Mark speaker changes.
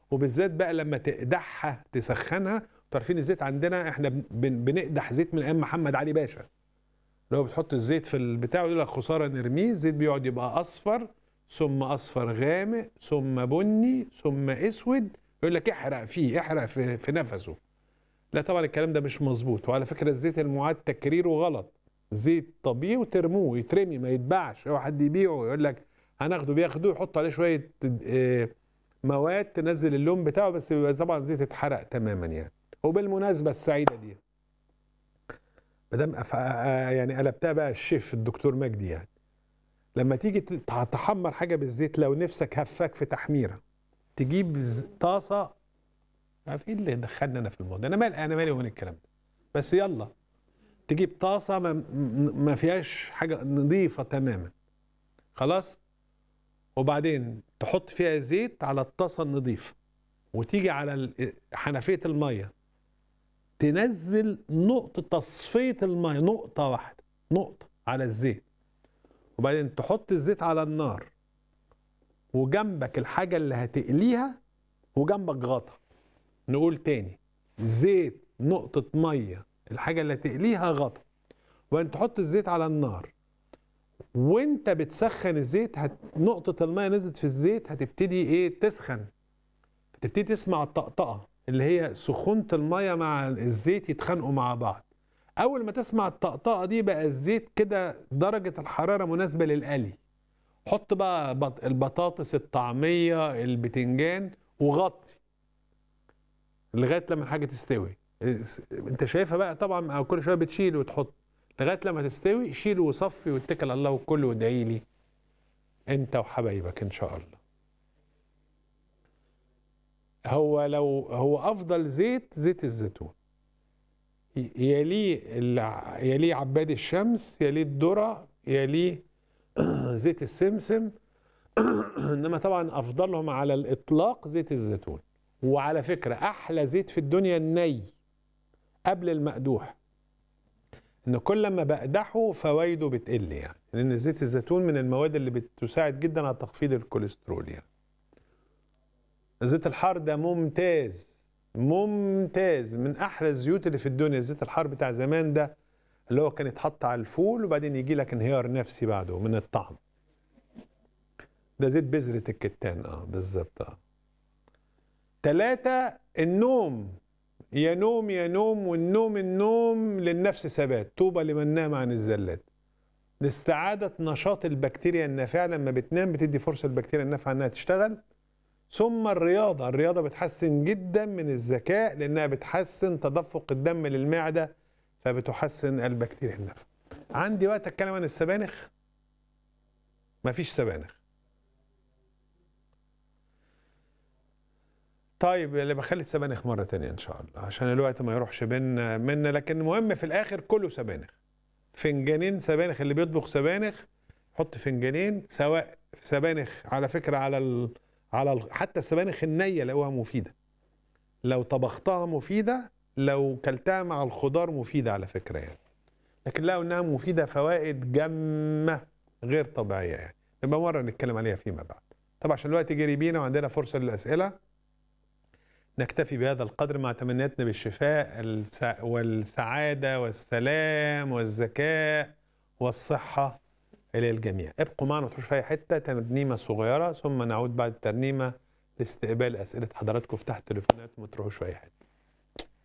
Speaker 1: وبالذات بقى لما تقدحها تسخنها عارفين الزيت عندنا احنا بن- بنقدح زيت من ايام محمد علي باشا لو بتحط الزيت في البتاع يقول لك خساره نرميه الزيت بيقعد يبقى اصفر ثم اصفر غامق ثم بني ثم اسود يقول لك احرق فيه احرق في, في نفسه لا طبعا الكلام ده مش مظبوط وعلى فكره الزيت المعاد تكريره غلط زيت طبيعي وترموه يترمي ما يتباعش اوعى حد يبيعه يقول لك هناخده بياخدوه يحط عليه شويه آه، مواد تنزل اللون بتاعه بس بيبقى طبعا زيت اتحرق تماما يعني وبالمناسبه السعيده دي ما دام أف- آه، يعني قلبتها بقى الشيف الدكتور مجدي يعني لما تيجي ت- تحمر حاجه بالزيت لو نفسك هفاك في تحميره تجيب ز- طاسه عارف ايه اللي دخلنا انا في الموضوع انا مالي انا مالي وين الكلام ده بس يلا تجيب طاسه ما, م- ما فيهاش حاجه نظيفه تماما خلاص وبعدين تحط فيها زيت على الطاسه النظيفه وتيجي على ال- حنفيه الميه تنزل نقطه تصفيه الميه نقطه واحده نقطه على الزيت وبعدين تحط الزيت على النار وجنبك الحاجه اللي هتقليها وجنبك غطا نقول تاني زيت نقطة مية الحاجة اللي هتقليها غطا وبعدين تحط الزيت على النار وانت بتسخن الزيت هت... نقطة المية نزلت في الزيت هتبتدي ايه تسخن هتبتدي تسمع الطقطقة اللي هي سخونة المية مع الزيت يتخانقوا مع بعض أول ما تسمع الطقطقة دي بقى الزيت كده درجة الحرارة مناسبة للقلي حط بقى بط... البطاطس الطعمية البتنجان وغطي لغايه لما الحاجه تستوي اس- انت شايفها بقى طبعا أو كل شويه بتشيل وتحط لغايه لما تستوي شيل وصفي واتكل على الله وكل وادعي لي انت وحبايبك ان شاء الله هو لو هو افضل زيت زيت الزيتون ي- يليه الع- يليه عباد الشمس يليه الذره يليه زيت السمسم انما طبعا افضلهم على الاطلاق زيت الزيتون وعلى فكرة أحلى زيت في الدنيا الني قبل المقدوح إن كل ما بقدحه فوائده بتقل يعني لأن زيت الزيتون من المواد اللي بتساعد جدا على تخفيض الكوليسترول يعني زيت الحار ده ممتاز ممتاز من أحلى الزيوت اللي في الدنيا زيت الحار بتاع زمان ده اللي هو كان يتحط على الفول وبعدين يجي لك انهيار نفسي بعده من الطعم ده زيت بذرة الكتان اه بالظبط اه ثلاثة النوم يا نوم يا نوم والنوم النوم للنفس ثبات طوبى لمن نام عن الزلات لاستعادة نشاط البكتيريا النافعة لما بتنام بتدي فرصة للبكتيريا النافعة انها تشتغل ثم الرياضة الرياضة بتحسن جدا من الذكاء لانها بتحسن تدفق الدم للمعدة فبتحسن البكتيريا النافعة عندي وقت اتكلم عن السبانخ مفيش سبانخ طيب اللي بخلي السبانخ مرة تانية إن شاء الله عشان الوقت ما يروحش بينا منا لكن المهم في الآخر كله سبانخ فنجانين سبانخ اللي بيطبخ سبانخ حط فنجانين سواء سبانخ على فكرة على ال... على ال... حتى السبانخ النية لقوها مفيدة لو طبختها مفيدة لو كلتها مع الخضار مفيدة على فكرة يعني لكن لقوا إنها مفيدة فوائد جمة غير طبيعية يعني نبقى مرة نتكلم عليها فيما بعد طبعا عشان الوقت جري بينا وعندنا فرصة للأسئلة نكتفي بهذا القدر مع تمنياتنا بالشفاء السع- والسعادة والسلام والذكاء والصحة إلى الجميع ابقوا معنا وتروحوا في أي حتة ترنيمة صغيرة ثم نعود بعد الترنيمة لاستقبال أسئلة حضراتكم افتحوا التليفونات وما تروحوش في أي حتة